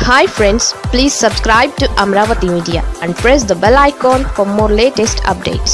hi friends please subscribe to Amaravati media and press the bell icon for more latest updates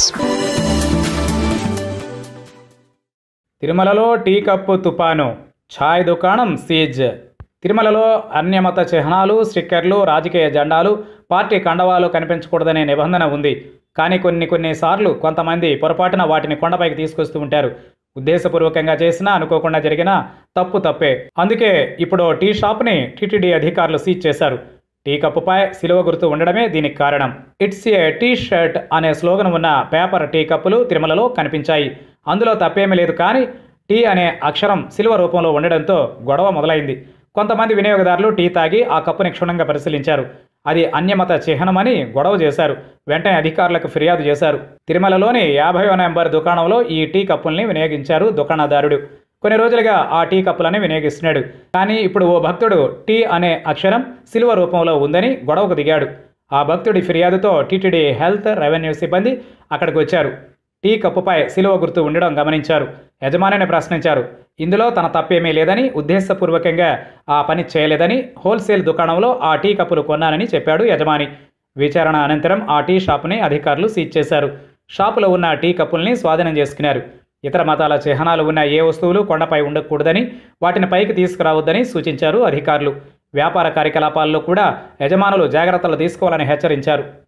తిరుమలలో tea cup తుపాను ఛాయ్ దుకాణం seize తిరుమలలో అన్యమత చిహ్నాలు స్టిక్కర్లు రాజకీయ జెండాలు పార్టీ కండవాలు కనిపించకూడదనే నిబంధన ఉంది కానీ కొన్ని కొన్ని సార్లు కొంతమంది పొరపాటున వాటిని కొండపైకి తీసుకొస్తూ ఉంటారు ఉద్దేశపూర్వకంగా చేసినా అనుకోకుండా జరిగిన తప్పు తప్పే అందుకే ఇప్పుడు టీ షాప్ని టీటీడీ అధికారులు సీజ్ చేశారు టీ కప్పుపై సిలువ గుర్తు ఉండడమే దీనికి కారణం ఇట్స్ ఏ టీ షర్ట్ అనే స్లోగన్ ఉన్న పేపర్ టీ కప్పులు తిరుమలలో కనిపించాయి అందులో తప్పేమీ లేదు కానీ టీ అనే అక్షరం సిలువ రూపంలో ఉండడంతో గొడవ మొదలైంది కొంతమంది వినియోగదారులు టీ తాగి ఆ కప్పుని క్షుణ్ణంగా పరిశీలించారు అది అన్యమత చిహ్నమని గొడవ చేశారు వెంటనే అధికారులకు ఫిర్యాదు చేశారు తిరుమలలోని యాభై నెంబర్ దుకాణంలో ఈ టీ కప్పుల్ని వినియోగించారు దుకాణదారుడు కొన్ని రోజులుగా ఆ టీ కప్పులని వినియోగిస్తున్నాడు కానీ ఇప్పుడు ఓ భక్తుడు టీ అనే అక్షరం సిలువ రూపంలో ఉందని గొడవకు దిగాడు ఆ భక్తుడి ఫిర్యాదుతో టీటీడీ హెల్త్ రెవెన్యూ సిబ్బంది అక్కడికి వచ్చారు టీ కప్పుపై సిలువ గుర్తు ఉండడం గమనించారు యజమానిని ప్రశ్నించారు ఇందులో తన తప్పేమీ లేదని ఉద్దేశపూర్వకంగా ఆ పని చేయలేదని హోల్సేల్ దుకాణంలో ఆ టీ కప్పులు కొన్నానని చెప్పాడు యజమాని విచారణ అనంతరం ఆ టీ షాపుని అధికారులు సీజ్ చేశారు షాపులో ఉన్న టీ కప్పుల్ని స్వాధీనం చేసుకున్నారు ఇతర మతాల చిహ్నాలు ఉన్న ఏ వస్తువులు కొండపై ఉండకూడదని వాటిని పైకి తీసుకురావద్దని సూచించారు అధికారులు వ్యాపార కార్యకలాపాల్లో కూడా యజమానులు జాగ్రత్తలు తీసుకోవాలని హెచ్చరించారు